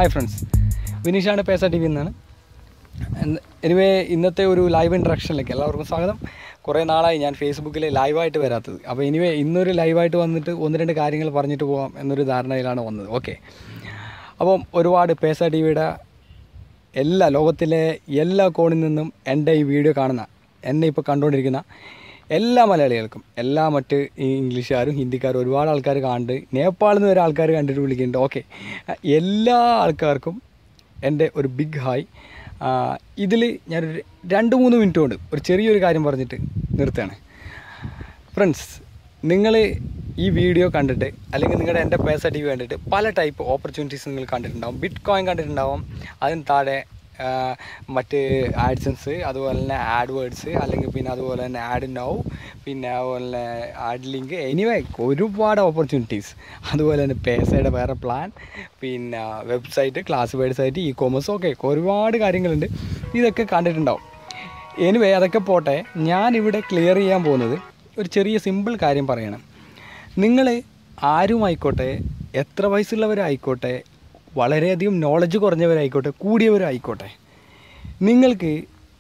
hi friends വിനീഷാണ് Pesa T V എന്നാണ് anyway ഇന്നത്തെ ഒരു ലൈവ് ഇൻട്രാക്ഷനിലേക്ക് എല്ലാവർക്കും സ്വാഗതം കുറേ നാളായി ഞാൻ ഫേസ്ബുക്കിൽ ലൈവായിട്ട് വരാത്തത് അപ്പോൾ എനിവേ ഇന്നൊരു ലൈവായിട്ട് വന്നിട്ട് ഒന്ന് രണ്ട് കാര്യങ്ങൾ പറഞ്ഞിട്ട് പോകാം എന്നൊരു ധാരണയിലാണ് വന്നത് ഓക്കെ അപ്പം ഒരുപാട് പേസ ടി വിയുടെ എല്ലാ ലോകത്തിലെ എല്ലാ കോണിൽ നിന്നും എൻ്റെ ഈ വീഡിയോ കാണുന്ന എന്നെ ഇപ്പോൾ കണ്ടുകൊണ്ടിരിക്കുന്ന എല്ലാ മലയാളികൾക്കും എല്ലാ മറ്റ് ഈ ഇംഗ്ലീഷുകാരും ഹിന്ദിക്കാരും ഒരുപാട് ആൾക്കാർ കാണുന്നുണ്ട് നേപ്പാളിൽ നിന്ന് വരെ ആൾക്കാർ കണ്ടിട്ട് വിളിക്കുന്നുണ്ട് ഓക്കെ എല്ലാ ആൾക്കാർക്കും എൻ്റെ ഒരു ബിഗ് ഹായ് ഇതിൽ ഞാനൊരു രണ്ട് മൂന്ന് മിനിറ്റ് കൊണ്ട് ഒരു ചെറിയൊരു കാര്യം പറഞ്ഞിട്ട് നിർത്തുകയാണ് ഫ്രണ്ട്സ് നിങ്ങൾ ഈ വീഡിയോ കണ്ടിട്ട് അല്ലെങ്കിൽ നിങ്ങളുടെ എൻ്റെ പേസ ടി വി കണ്ടിട്ട് പല ടൈപ്പ് ഓപ്പർച്യൂണിറ്റീസ് നിങ്ങൾ കണ്ടിട്ടുണ്ടാവും ബിറ്റ് കോയിൻ കണ്ടിട്ടുണ്ടാവും അതിന് താഴെ ആ, മറ്റ് ആഡ്സൻസ് അതുപോലെ തന്നെ ആഡ് വേർഡ്സ് അല്ലെങ്കിൽ പിന്നെ അതുപോലെ തന്നെ ആഡ് നൗ പിന്നെ അതുപോലെ തന്നെ ആഡ് ലിങ്ക് എനിവേ ഒരുപാട് ഓപ്പർച്യൂണിറ്റീസ് അതുപോലെ തന്നെ പേസയുടെ വേറെ പ്ലാൻ പിന്നെ website classified site e commerce ഒക്കെ ഒരുപാട് കാര്യങ്ങളുണ്ട് ഇതൊക്കെ കണ്ടിട്ടുണ്ടാവും എനിവേ അതൊക്കെ പോട്ടെ ഞാനിവിടെ ക്ലിയർ ചെയ്യാൻ പോകുന്നത് ഒരു ചെറിയ സിമ്പിൾ കാര്യം പറയണം നിങ്ങൾ ആരുമായിക്കോട്ടെ എത്ര വയസ്സുള്ളവരായിക്കോട്ടെ വളരെയധികം നോളജ് കുറഞ്ഞവരായിക്കോട്ടെ കൂടിയവരായിക്കോട്ടെ നിങ്ങൾക്ക്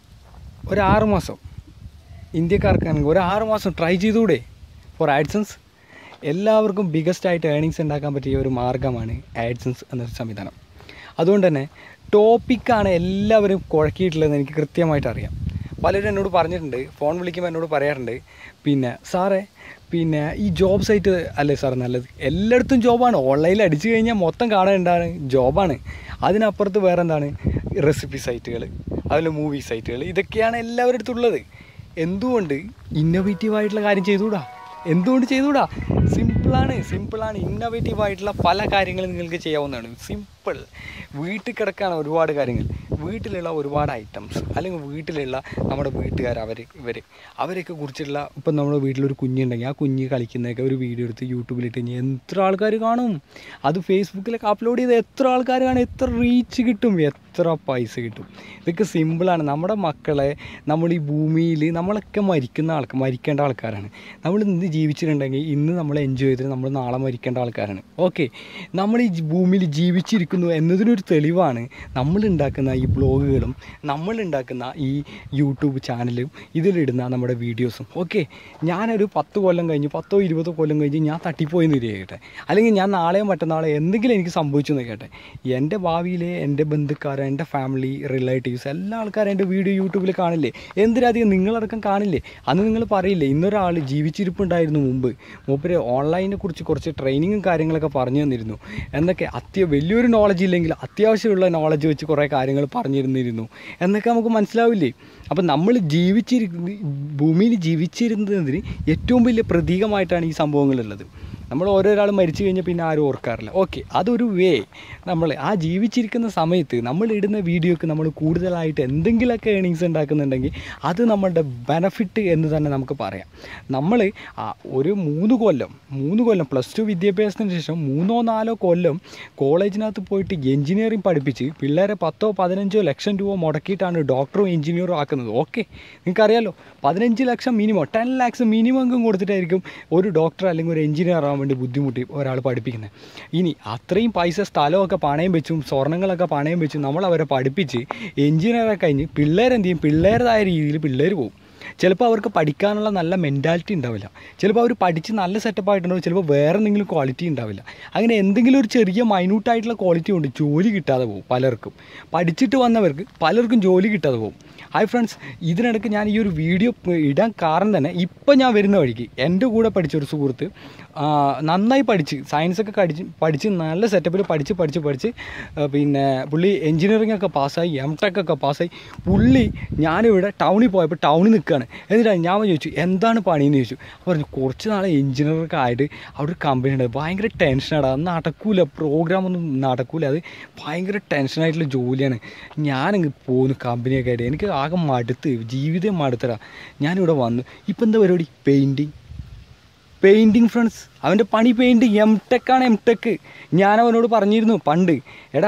ഒരു ആറ് മാസം ഇന്ത്യക്കാർക്കാണെങ്കിൽ ഒരു ആറ് മാസം ട്രൈ ചെയ്തുകൂടെ ഫോർ ആഡ്സൻസ് എല്ലാവർക്കും ബിഗസ്റ്റ് ആയിട്ട് ഏണിങ്സ് ഉണ്ടാക്കാൻ പറ്റിയ ഒരു മാർഗ്ഗമാണ് ആഡ്സൻസ് എന്നൊരു സംവിധാനം അതുകൊണ്ട് തന്നെ ടോപ്പിക്കാണ് എല്ലാവരും കുഴക്കിയിട്ടുള്ളതെന്ന് എനിക്ക് കൃത്യമായിട്ട് അറിയാം പലരും എന്നോട് പറഞ്ഞിട്ടുണ്ട് ഫോൺ വിളിക്കുമ്പോൾ എന്നോട് പറയാറുണ്ട് പിന്നെ സാറേ പിന്നെ ഈ ജോബ് സൈറ്റ് അല്ലേ സാർ നല്ലത് എല്ലായിടത്തും ജോബാണ് ഓൺലൈനിൽ അടിച്ചു കഴിഞ്ഞാൽ മൊത്തം കാണാൻ എന്താണ് ജോബാണ് അതിനപ്പുറത്ത് വേറെ എന്താണ് റെസിപ്പി സൈറ്റുകൾ അതുപോലെ മൂവി സൈറ്റുകൾ ഇതൊക്കെയാണ് എല്ലാവരുടെ അടുത്തുള്ളത് എന്തുകൊണ്ട് ഇന്നോവേറ്റീവ് ആയിട്ടുള്ള കാര്യം ചെയ്തുകൂടാ എന്തുകൊണ്ട് ചെയ്തുകൂടാ സിമ്പിളാണ് സിമ്പിളാണ് ഇന്നോവേറ്റീവ് ആയിട്ടുള്ള പല കാര്യങ്ങളും നിങ്ങൾക്ക് ചെയ്യാവുന്നതാണ് സിമ്പിൾ വീട്ടിൽ കിടക്കാണ് ഒരുപാട് കാര്യങ്ങൾ വീട്ടിലുള്ള ഒരുപാട് ഐറ്റംസ് അല്ലെങ്കിൽ വീട്ടിലുള്ള നമ്മുടെ വീട്ടുകാർ അവർ ഇവർ അവരെയൊക്കെ കുറിച്ചുള്ള ഇപ്പം നമ്മുടെ വീട്ടിലൊരു കുഞ്ഞുണ്ടെങ്കിൽ ആ കുഞ്ഞ് കളിക്കുന്നതൊക്കെ ഒരു വീഡിയോ എടുത്ത് യൂട്യൂബിലിട്ട് കഴിഞ്ഞാൽ എത്ര ആൾക്കാർ കാണും അത് ഫേസ്ബുക്കിലൊക്കെ അപ്ലോഡ് ചെയ്ത് എത്ര ആൾക്കാർ കാണും എത്ര റീച്ച് കിട്ടും എത്ര പൈസ കിട്ടും ഇതൊക്കെ സിമ്പിളാണ് നമ്മുടെ മക്കളെ നമ്മൾ ഈ ഭൂമിയിൽ നമ്മളൊക്കെ മരിക്കുന്ന ആൾക്കാർ മരിക്കേണ്ട ആൾക്കാരാണ് നമ്മൾ ഇന്ന് ജീവിച്ചിട്ടുണ്ടെങ്കിൽ ഇന്ന് നമ്മൾ എൻജോയ് ചെയ്തിട്ട് നമ്മൾ നാളെ മരിക്കേണ്ട ആൾക്കാരാണ് ഓക്കെ നമ്മൾ ഈ ജി- ഭൂമിയിൽ ജീവിച്ചിരിക്കുന്നു എന്നതിനൊരു തെളിവാണ് നമ്മൾ ഉണ്ടാക്കുന്ന ഈ ബ്ലോഗുകളും നമ്മൾ ഉണ്ടാക്കുന്ന ഈ യൂട്യൂബ് ചാനലും ഇതിലിടുന്ന നമ്മുടെ വീഡിയോസും ഓക്കെ ഞാനൊരു പത്ത് കൊല്ലം കഴിഞ്ഞ് പത്തോ ഇരുപതോ കൊല്ലം കഴിഞ്ഞ് ഞാൻ തട്ടിപ്പോയി എന്ന് ഇരിക്കട്ടെ അല്ലെങ്കിൽ ഞാൻ നാളെയോ മറ്റന്നാളോ എന്തെങ്കിലും എനിക്ക് സംഭവിച്ചു എന്ന് കേട്ടെ എൻ്റെ ഭാവിയിലെ എൻ്റെ ബന്ധുക്കാർ എൻ്റെ ഫാമിലി റിലേറ്റീവ്സ് എല്ലാ ആൾക്കാരും എൻ്റെ വീഡിയോ യൂട്യൂബിൽ കാണില്ലേ എന്തിനധികം നിങ്ങളടക്കം കാണില്ലേ അന്ന് നിങ്ങൾ പറയില്ലേ ഇന്നൊരാൾ ജീവിച്ചിരിപ്പുണ്ടായിരുന്നു മുമ്പ് മൂപ്പര് ഓൺലൈനെ കുറിച്ച് കുറച്ച് ട്രെയിനിങ്ങും കാര്യങ്ങളൊക്കെ പറഞ്ഞു തന്നിരുന്നു എന്നൊക്കെ അത്യ വലിയൊരു നോളജ് ഇല്ലെങ്കിൽ അത്യാവശ്യമുള്ള നോളജ് വെച്ച് കുറേ കാര്യങ്ങൾ പറഞ്ഞിരുന്നിരുന്നു എന്നൊക്കെ നമുക്ക് മനസ്സിലാവില്ലേ അപ്പം നമ്മൾ ജീവിച്ചിരിക്കുന്ന ഭൂമിയിൽ ജീവിച്ചിരുന്നതിന് ഏറ്റവും വലിയ പ്രതീകമായിട്ടാണ് ഈ സംഭവങ്ങളുള്ളത് നമ്മൾ ഓരോരാൾ മരിച്ചു കഴിഞ്ഞാൽ പിന്നെ ആരും ഓർക്കാറില്ല ഓക്കെ അതൊരു വേ നമ്മൾ ആ ജീവിച്ചിരിക്കുന്ന സമയത്ത് നമ്മൾ ഇടുന്ന വീഡിയോക്ക് നമ്മൾ കൂടുതലായിട്ട് എന്തെങ്കിലുമൊക്കെ ഏണിങ്സ് ഉണ്ടാക്കുന്നുണ്ടെങ്കിൽ അത് നമ്മളുടെ ബെനഫിറ്റ് എന്ന് തന്നെ നമുക്ക് പറയാം നമ്മൾ ആ ഒരു മൂന്ന് കൊല്ലം മൂന്ന് കൊല്ലം പ്ലസ് ടു വിദ്യാഭ്യാസത്തിന് ശേഷം മൂന്നോ നാലോ കൊല്ലം കോളേജിനകത്ത് പോയിട്ട് എഞ്ചിനീയറിംഗ് പഠിപ്പിച്ച് പിള്ളേരെ പത്തോ പതിനഞ്ചോ ലക്ഷം രൂപ മുടക്കിയിട്ടാണ് ഡോക്ടറും എഞ്ചിനീയറും ആക്കുന്നത് ഓക്കെ നിങ്ങൾക്കറിയാലോ പതിനഞ്ച് ലക്ഷം മിനിമം ടെൻ ലാക്സ് മിനിമം എങ്കിലും കൊടുത്തിട്ടായിരിക്കും ഒരു ഡോക്ടർ അല്ലെങ്കിൽ ഒരു എഞ്ചിനീയർ ആവാൻ വേണ്ടി ബുദ്ധിമുട്ടി ഒരാൾ പഠിപ്പിക്കുന്നത് ഇനി അത്രയും പൈസ സ്ഥലമൊക്കെ പണയം വെച്ചും സ്വർണ്ണങ്ങളൊക്കെ പണയം വെച്ചും നമ്മൾ അവരെ പഠിപ്പിച്ച് എഞ്ചിനീയറെ കഴിഞ്ഞ് പിള്ളേരെന്ത് ചെയ്യും പിള്ളേരുടേതായ രീതിയിൽ പിള്ളേർ പോകും ചിലപ്പോൾ അവർക്ക് പഠിക്കാനുള്ള നല്ല മെൻറ്റാലിറ്റി ഉണ്ടാവില്ല ചിലപ്പോൾ അവർ പഠിച്ച് നല്ല സെറ്റപ്പ് ആയിട്ടുണ്ടാവും ചിലപ്പോൾ വേറെ എന്തെങ്കിലും ക്വാളിറ്റി ഉണ്ടാവില്ല അങ്ങനെ എന്തെങ്കിലും ഒരു ചെറിയ മൈന്യൂട്ടായിട്ടുള്ള ക്വാളിറ്റി കൊണ്ട് ജോലി കിട്ടാതെ പോകും പലർക്കും പഠിച്ചിട്ട് വന്നവർക്ക് പലർക്കും ജോലി കിട്ടാതെ പോകും ഹായ് ഫ്രണ്ട്സ് ഇതിനിടയ്ക്ക് ഞാൻ ഈ ഒരു വീഡിയോ ഇടാൻ കാരണം തന്നെ ഇപ്പം ഞാൻ വരുന്ന വഴിക്ക് എൻ്റെ കൂടെ പഠിച്ച ഒരു സുഹൃത്ത് ആ, നന്നായി പഠിച്ച് സയൻസൊക്കെ പഠിച്ച് പഠിച്ച് നല്ല സെറ്റപ്പിൽ പഠിച്ച് പഠിച്ച് പഠിച്ച് ആ, പിന്നെ പുള്ളി എഞ്ചിനീയറിംഗ് ഒക്കെ പാസ്സായി എം ടെക് ഒക്കെ പാസ്സായി പുള്ളി ഞാനിവിടെ ടൗണിൽ പോയപ്പോൾ ടൗണിൽ നിൽക്കുകയാണ് എന്നിട്ടാണ് ഞാൻ ചോദിച്ചു എന്താണ് പണിയെന്ന് ചോദിച്ചു അപ്പോൾ പറഞ്ഞു കുറച്ച് നാളെ എഞ്ചിനീയറൊക്കെ ആയിട്ട് അവിടെ ഒരു കമ്പനി ഉണ്ട് ഭയങ്കര ടെൻഷനാണ് അത് നടക്കൂല പ്രോഗ്രാം ഒന്നും നടക്കൂല അത് ഭയങ്കര ടെൻഷനായിട്ടുള്ള ജോലിയാണ് ഞാനങ്ങ് പോകുന്നു കമ്പനിയൊക്കെ ആയിട്ട് എനിക്ക് ആകെ മടുത്ത് ജീവിതം മടുത്തടാ ഞാനിവിടെ വന്നു ഇപ്പം എന്താ പരിപാടി പെയിൻറ്റിങ് പെയിൻറ്റിങ് ഫ്രണ്ട്സ് അവൻ്റെ പണി പെയിൻറ്റിങ് എം ടെക്കാണ് എം ടെക്ക് ഞാൻ അവനോട് പറഞ്ഞിരുന്നു പണ്ട് എടാ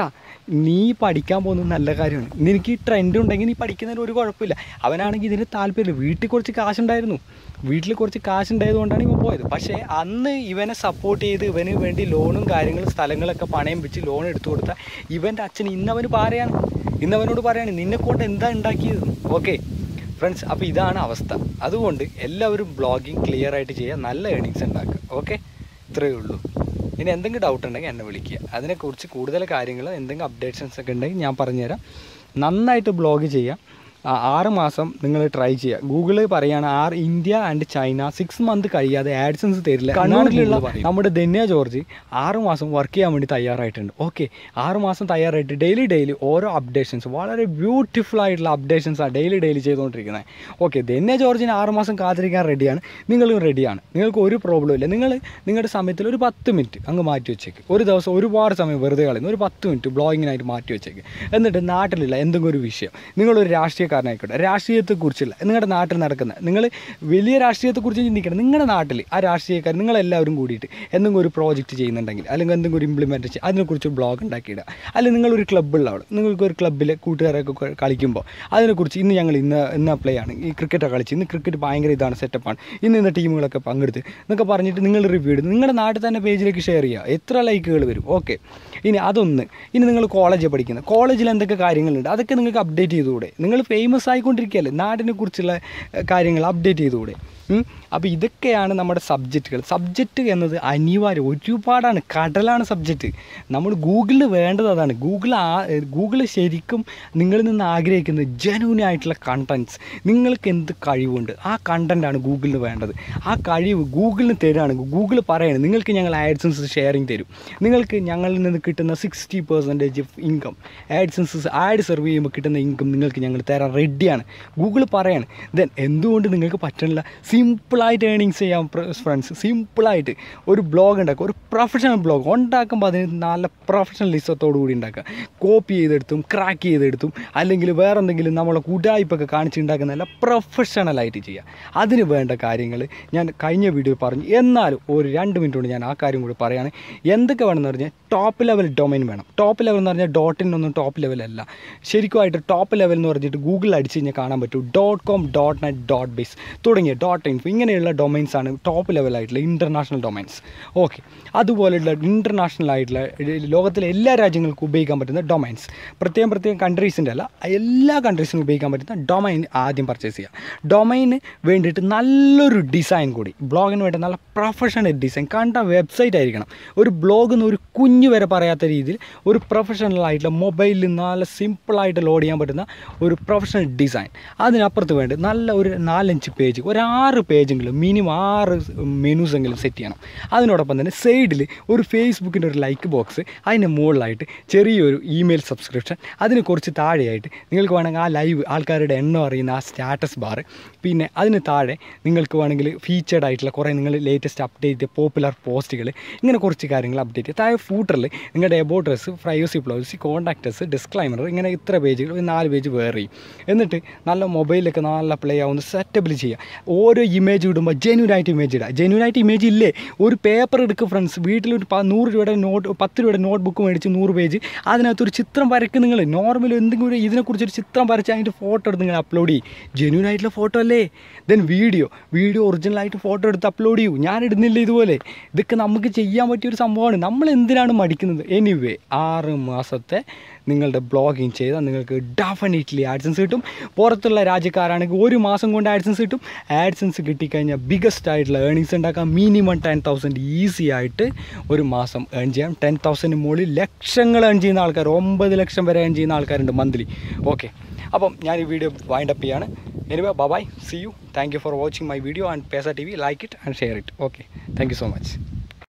നീ പഠിക്കാൻ പോകുന്നത് നല്ല കാര്യമാണ് നിനക്ക് ഈ ട്രെൻഡ് ഉണ്ടെങ്കിൽ നീ പഠിക്കുന്നതിന് ഒരു കുഴപ്പമില്ല അവനാണെങ്കിൽ ഇതിന് താല്പര്യമില്ല വീട്ടിൽ കുറച്ച് കാശുണ്ടായിരുന്നു വീട്ടിൽ കുറച്ച് കാശുണ്ടായത് കൊണ്ടാണ് ഇവൻ പോയത് പക്ഷേ അന്ന് ഇവനെ സപ്പോർട്ട് ചെയ്ത് ഇവന് വേണ്ടി ലോണും കാര്യങ്ങളും സ്ഥലങ്ങളൊക്കെ പണയം വെച്ച് ലോൺ എടുത്തു കൊടുത്ത ഇവൻ്റെ അച്ഛൻ ഇന്നവന് പാരയാണ് ഇന്നവനോട് പറയാണ് നിന്നെ കൊണ്ട് എന്താ ഉണ്ടാക്കിയത് ഓക്കെ ഫ്രണ്ട്സ് അപ്പോൾ ഇതാണ് അവസ്ഥ അതുകൊണ്ട് എല്ലാവരും ബ്ലോഗിങ് ക്ലിയർ ആയിട്ട് ചെയ്യുക നല്ല ഏണിങ്സ് ഉണ്ടാക്കുക ഓക്കെ ഇത്രയേ ഉള്ളൂ ഇനി എന്തെങ്കിലും ഡൗട്ട് ഉണ്ടെങ്കിൽ എന്നെ വിളിക്കുക അതിനെക്കുറിച്ച് കൂടുതൽ കാര്യങ്ങൾ എന്തെങ്കിലും അപ്ഡേഷൻസ് ഒക്കെ ഉണ്ടെങ്കിൽ ഞാൻ പറഞ്ഞുതരാം നന്നായിട്ട് ബ്ലോഗ് ചെയ്യാം ആ, ആറ് മാസം നിങ്ങൾ ട്രൈ ചെയ്യുക ഗൂഗിള് പറയാണ് ആറ് India and China six month കഴിയാതെ ആഡ്സൻസ് തരില്ല കണ്ണൂരിലുള്ള നമ്മുടെ ധന്യ ജോർജ് ആറ് മാസം വർക്ക് ചെയ്യാൻ വേണ്ടി തയ്യാറായിട്ടുണ്ട് ഓക്കെ ആറ് മാസം തയ്യാറായിട്ട് ഡെയിലി ഡെയിലി ഓരോ അപ്ഡേഷൻസ് വളരെ ബ്യൂട്ടിഫുൾ ആയിട്ടുള്ള അപ്ഡേഷൻസാണ് ഡെയിലി ഡെയിലി ചെയ്തുകൊണ്ടിരിക്കുന്നത് ഓക്കെ ധന്യ ജോർജിന് ആറ് മാസം കാത്തിരിക്കാൻ റെഡിയാണ് നിങ്ങളും റെഡിയാണ് നിങ്ങൾക്ക് ഒരു പ്രോബ്ലം ഇല്ല നിങ്ങൾ നിങ്ങളുടെ സമയത്തിൽ ഒരു പത്ത് മിനിറ്റ് അങ്ങ് മാറ്റി വെച്ചേക്ക് ഒരു ദിവസം ഒരുപാട് സമയം വെറുതെ കളയുന്നു ഒരു പത്ത് മിനിറ്റ് ബ്ലോഗിങ്ങിനായിട്ട് മാറ്റി വെച്ചേക്ക് എന്നിട്ട് നാട്ടിലുള്ള എന്തെങ്കിലും ഒരു വിഷയം നിങ്ങളൊരു രാഷ്ട്രീയക്കാരനായിക്കോട്ടെ രാഷ്ട്രീയത്തെക്കുറിച്ചുള്ള നിങ്ങളുടെ നാട്ടിൽ നടക്കുന്ന നിങ്ങൾ വലിയ രാഷ്ട്രീയത്തെക്കുറിച്ച് ചിന്തിക്കണം നിങ്ങളുടെ നാട്ടിൽ ആ രാഷ്ട്രീയക്കാർ നിങ്ങളെല്ലാവരും കൂടിയിട്ട് എന്തെങ്കിലും ഒരു പ്രോജക്റ്റ് ചെയ്യുന്നുണ്ടെങ്കിൽ അല്ലെങ്കിൽ എന്തെങ്കിലും ഒരു ഇംപ്ലിമെൻറ്റ് ചെയ്യുക അതിനെക്കുറിച്ച് ബ്ലോഗ് ഉണ്ടാക്കിയിടുക അല്ലെങ്കിൽ നിങ്ങളൊരു ക്ലബ്ബുള്ള ആൾ നിങ്ങൾക്ക് ഒരു ക്ലബ്ബിൽ കൂട്ടുകാരൊക്കെ ക- കളിക്കുമ്പോൾ അതിനെക്കുറിച്ച് ഇന്ന് ഞങ്ങൾ ഇന്ന് ഇന്ന പ്ലേ ആണ് ഈ ക്രിക്കറ്റൊക്കെ കളിച്ച് ഇന്ന് ക്രിക്കറ്റ് ഭയങ്കര ഇതാണ് സെറ്റപ്പാണ് ഇന്ന് ഇന്ന ടീമുകളൊക്കെ പങ്കെടുത്ത് എന്നൊക്കെ പറഞ്ഞിട്ട് നിങ്ങൾ റിവ്യൂ എടുത്ത് നിങ്ങളുടെ നാട്ടിൽ തന്നെ പേജിലേക്ക് ഷെയർ ചെയ്യുക എത്ര ലൈക്കുകൾ വരും ഓക്കെ ഇനി അതൊന്ന് ഇനി നിങ്ങൾ കോളേജിൽ പഠിക്കുന്നത് കോളേജിൽ എന്തൊക്കെ കാര്യങ്ങളുണ്ട് അതൊക്കെ നിങ്ങൾക്ക് അപ്ഡേറ്റ് ചെയ്തുകൂടെ നിങ്ങൾ ഫേമസ് ആയിക്കൊണ്ടിരിക്കുകയല്ലേ നാടിനെ കുറിച്ചുള്ള ഏഹ്, കാര്യങ്ങൾ അപ്ഡേറ്റ് ചെയ്തുകൂടെ അപ്പോൾ ഇതൊക്കെയാണ് നമ്മുടെ സബ്ജക്റ്റുകൾ സബ്ജക്റ്റ് എന്നത് അനിവാര്യം ഒരുപാടാണ് കടലാണ് സബ്ജക്റ്റ് നമ്മൾ ഗൂഗിളിൽ വേണ്ടത് അതാണ് ഗൂഗിൾ ആ ഗൂഗിൾ ശരിക്കും നിങ്ങളിൽ നിന്ന് ആഗ്രഹിക്കുന്നത് ജനുവിൻ ആയിട്ടുള്ള കണ്ടൻറ്റ്സ് നിങ്ങൾക്ക് എന്ത് കഴിവുണ്ട് ആ കണ്ടൻറ്റാണ് ഗൂഗിളിന് വേണ്ടത് ആ കഴിവ് ഗൂഗിളിന് തരുകയാണെങ്കിൽ ഗൂഗിൾ പറയാണ് നിങ്ങൾക്ക് ഞങ്ങൾ ആഡ്സൻസ് ഷെയറിങ് തരും നിങ്ങൾക്ക് ഞങ്ങളിൽ നിന്ന് കിട്ടുന്ന sixty percentage income AdSense ad serve ചെയ്യുമ്പോൾ കിട്ടുന്ന ഇൻകം നിങ്ങൾക്ക് ഞങ്ങൾ തരാൻ റെഡിയാണ് ഗൂഗിൾ പറയാണ് ദെൻ എന്തുകൊണ്ട് നിങ്ങൾക്ക് പറ്റണില്ല സിമ്പിളായിട്ട് ഏണിങ്സ് ചെയ്യാം ഫ്രണ്ട്സ് സിമ്പിളായിട്ട് ഒരു ബ്ലോഗ് ഉണ്ടാക്കുക ഒരു പ്രൊഫഷണൽ ബ്ലോഗ് ഉണ്ടാക്കുമ്പോൾ അതിന് നല്ല പ്രൊഫഷണലിസത്തോടു കൂടി ഉണ്ടാക്കുക കോപ്പി ചെയ്തെടുത്തും ക്രാക്ക് ചെയ്തെടുത്തും അല്ലെങ്കിൽ വേറെ എന്തെങ്കിലും നമ്മളെ കൂട്ടായ്പൊക്കെ കാണിച്ചുണ്ടാക്കുന്ന നല്ല പ്രൊഫഷണലായിട്ട് ചെയ്യുക അതിന് വേണ്ട കാര്യങ്ങൾ ഞാൻ കഴിഞ്ഞ വീഡിയോ പറഞ്ഞു എന്നാലും ഒരു രണ്ട് മിനിറ്റ് കൊണ്ട് ഞാൻ ആ കാര്യം കൂടി പറയുകയാണ് എന്തൊക്കെ വേണമെന്ന് പറഞ്ഞാൽ ടോപ്പ് ലെവൽ ഡൊമൈൻ വേണം ടോപ്പ് ലെവൽ എന്ന് പറഞ്ഞാൽ ഡോട്ടിനൊന്നും ടോപ്പ് ലെവലല്ല ശരിക്കുമായിട്ട് ടോപ്പ് ലെവൽ എന്ന് പറഞ്ഞിട്ട് ഗൂഗിളിൽ അടിച്ച് കഴിഞ്ഞാൽ കാണാൻ പറ്റും dot com dot net dot base തുടങ്ങിയ ഡോട്ട് ഇൻഫോ ഇങ്ങനെയുള്ള ഡൊമൈൻസ് ആണ് ടോപ്പ് ലെവലായിട്ടുള്ള ഇൻ്റർനാഷണൽ ഡൊമൈൻസ് ഓക്കെ അതുപോലെയുള്ള ഇൻ്റർനാഷണൽ ആയിട്ടുള്ള ഏഹ് ലോകത്തിലെ എല്ലാ രാജ്യങ്ങൾക്കും ഉപയോഗിക്കാൻ പറ്റുന്ന ഡൊമൈൻസ് പ്രത്യേകം പ്രത്യേകം കൺട്രീസിൻ്റെ അല്ല എല്ലാ കൺട്രീസിനും ഉപയോഗിക്കാൻ പറ്റുന്ന ഡൊമൈൻ ആദ്യം പർച്ചേസ് ചെയ്യുക ഡൊമൈന് വേണ്ടിയിട്ട് നല്ലൊരു ഡിസൈൻ കൂടി ബ്ലോഗിന് വേണ്ടി നല്ല പ്രൊഫഷണൽ ഡിസൈൻ കണ്ട വെബ്സൈറ്റ് ആയിരിക്കണം ഒരു ബ്ലോഗ് എന്ന് ഒരു കുഞ്ഞു വരെ പറയാത്ത രീതിയിൽ ഒരു പ്രൊഫഷണൽ ആയിട്ടുള്ള മൊബൈലിൽ നല്ല സിമ്പിളായിട്ട് ലോഡ് ചെയ്യാൻ പറ്റുന്ന ഒരു പ്രൊഫഷണൽ ഡിസൈൻ അതിനപ്പുറത്ത് വേണ്ടി നല്ല ഒരു നാലഞ്ച് പേജ് ഒരു ആറ് പേജെങ്കിലും മിനിമം ആറ് മെനൂസ് എങ്കിലും സെറ്റ് ചെയ്യണം അതിനോടൊപ്പം തന്നെ സൈഡിൽ ഒരു ഫേസ്ബുക്കിൻ്റെ ഒരു ലൈക്ക് ബോക്സ് അതിൻ്റെ മുകളിലായിട്ട് ചെറിയൊരു ഇമെയിൽ സബ്സ്ക്രിപ്ഷൻ അതിന് കുറച്ച് താഴെയായിട്ട് നിങ്ങൾക്ക് വേണമെങ്കിൽ ആ ലൈവ് ആൾക്കാരുടെ എണ്ണം അറിയുന്ന ആ സ്റ്റാറ്റസ് ബാർ പിന്നെ അതിന് താഴെ നിങ്ങൾക്ക് വേണമെങ്കിൽ ഫീച്ചേർഡ് ആയിട്ടുള്ള കുറേ നിങ്ങൾ ലേറ്റസ്റ്റ് അപ്ഡേറ്റ് പോപ്പുലർ പോസ്റ്റുകൾ ഇങ്ങനെ കുറച്ച് കാര്യങ്ങൾ അപ്ഡേറ്റ് ചെയ്യും താഴെ ഫൂട്ടറിൽ നിങ്ങളുടെ എബോട്ടേഴ്സ് പ്രൈവസി പ്ലോസി കോൺടാക്റ്റേഴ്സ് ഡിസ്ക്ലൈമർ ഇങ്ങനെ ഇത്ര പേജുകൾ ഒരു നാല് പേജ് വേറെ ചെയ്യും എന്നിട്ട് നല്ല മൊബൈലിലൊക്കെ നല്ല പ്ലേ ആവുന്ന സെറ്റപ്പിൽ ചെയ്യുക ഓരോ ഇമേജ് ഇടുമ്പോൾ ജെന്യൂനായിട്ട് ഇമേജ് ഇടുക ജെന്യൂനായിട്ട് ഇമേജ് ഇല്ലേ ഒരു പേപ്പർ എടുക്കുക ഫ്രണ്ട്സ് വീട്ടിലൊരു പ- നൂറ് രൂപയുടെ നോട്ട് പത്ത് രൂപയുടെ നോട്ട് ബുക്ക് മേടിച്ച് നൂറ് പേജ് അതിനകത്ത് ഒരു ചിത്രം വരയ്ക്കും നിങ്ങൾ നോർമൽ എന്തെങ്കിലും ഒരു ഇതിനെക്കുറിച്ച് ഒരു ചിത്രം വരച്ച് അതിൻ്റെ ഫോട്ടോ എടുത്ത് നിങ്ങൾ അപ്ലോഡ് ചെയ്യും ജെന്യൂൻ ആയിട്ടുള്ള ഫോട്ടോ അല്ലേ ദെൻ വീഡിയോ വീഡിയോ ഒറിജിനലായിട്ട് ഫോട്ടോ എടുത്ത് അപ്ലോഡ് ചെയ്യൂ ഞാൻ ഇടുന്നില്ല ഇതുപോലെ ഇതൊക്കെ നമുക്ക് ചെയ്യാൻ പറ്റിയ ഒരു സംഭവമാണ് നമ്മൾ എന്തിനാണ് മടിക്കുന്നത് എനിവേ ആറ് മാസത്തെ നിങ്ങളുടെ ബ്ലോഗിങ് ചെയ്താൽ നിങ്ങൾക്ക് ഡെഫിനറ്റ്ലി ആഡ്സൻസ് കിട്ടും പുറത്തുള്ള രാജ്യക്കാരാണെങ്കിൽ ഒരു മാസം കൊണ്ട് ആഡ്സൻസ് കിട്ടും ആഡ്സൻസ് കിട്ടിക്കഴിഞ്ഞാൽ ബിഗസ്റ്റ് ആയിട്ടുള്ള ഏണിങ്സ് ഉണ്ടാക്കാം മിനിമം ടെൻ തൗസൻഡ് ഈസി ആയിട്ട് ഒരു മാസം ഏൺ ചെയ്യാം ടെൻ തൗസൻഡ് മുകളിൽ ലക്ഷങ്ങൾ ഏൺ ചെയ്യുന്ന ആൾക്കാർ ഒമ്പത് ലക്ഷം വരെ ഏൺ ചെയ്യുന്ന ആൾക്കാരുണ്ട് മന്ത്ലി ഓക്കെ അപ്പം ഞാൻ ഈ വീഡിയോ വൈൻഡ് അപ്പ് ചെയ്യാണ് anyway bye see you thank you for watching my video and Pesa T V like it and share it okay thank you so much